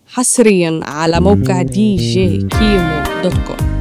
حصريا على موقع دي جي كيمو دوت كوم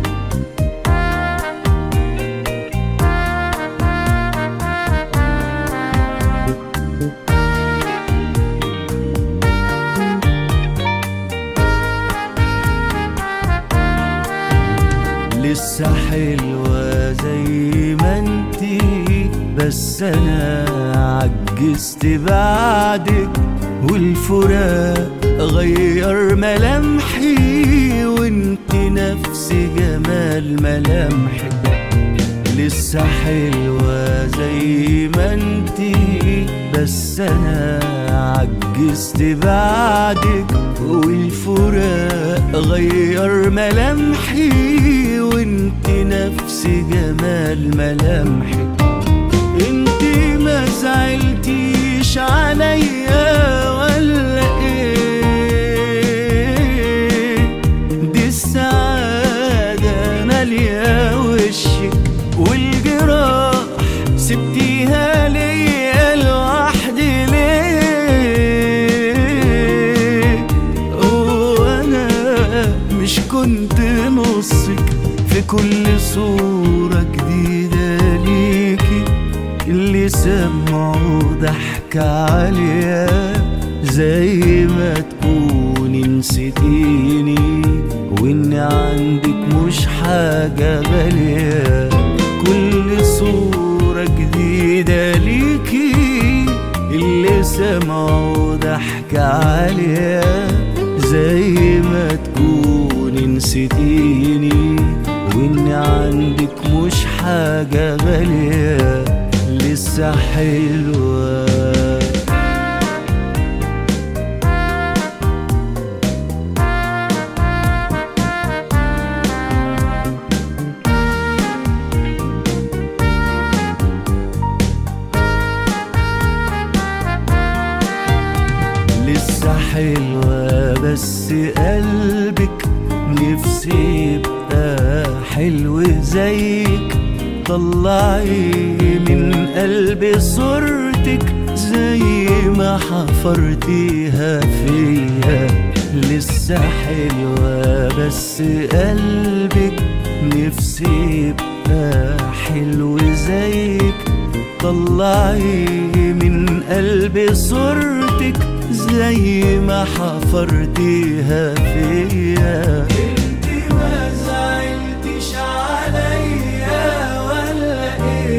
لسه حلوة زي ما انتي بس انا عجزت بعدك والفراق غير ملامحي وانت نفس جمال ملامحك لسه حلوة زي ما انتي بس انا عجزت بعدك والفراق غير ملامحي وانت نفس جمال ملامحك انت ما زعلتيش عليا ولا ايه دي السعادة مالية وشك والجراح سبتيها ليا لوحدي ليه وانا مش كنت نصك في كل صورة جديدة ليكي اللي سمعوا ضحك عليا زي ما تكوني نسيتيني وان عندك مش حاجة غالية كل صورة جديدة ليكي اللي سمعوا ضحك عليا زي ما تكوني نسيتيني وان عندك مش حاجة غالية لسه حلوة لسه حلوة بس قلبك نفسي يبقى حلو زيك طلعي من قلبي صورتك زي ما حفرتيها فيا لسه حلوة بس قلبك نفسي يبقى حلو زيك طلعي من قلبي صورتك زي ما حفرتيها فيا انت ما زعلتش عليا ولا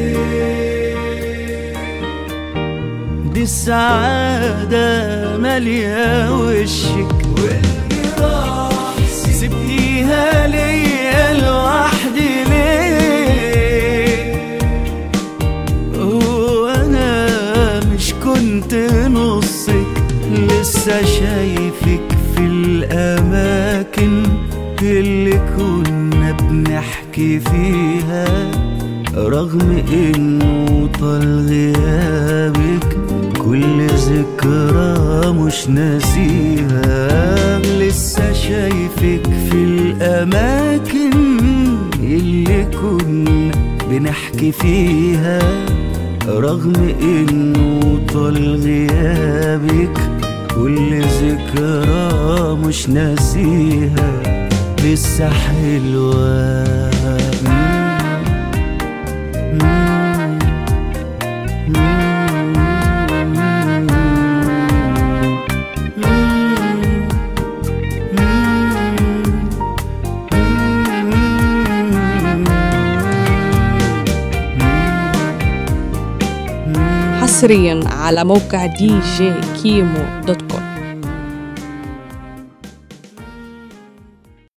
ايه دي السعادة مالية وشك والجراح سبتيها ليا لوحدي ليه وانا مش كنت نصك لسه شايفك في الاماكن اللي كنا بنحكي فيها رغم انه طال غيابك كل ذكرى مش ناسيها لسه شايفك في الاماكن اللي كنا بنحكي فيها رغم انه طال غيابك كل ذكرى مش ناسيها لسه حلوة حصريا على موقع دي جي كيمو دوت كوم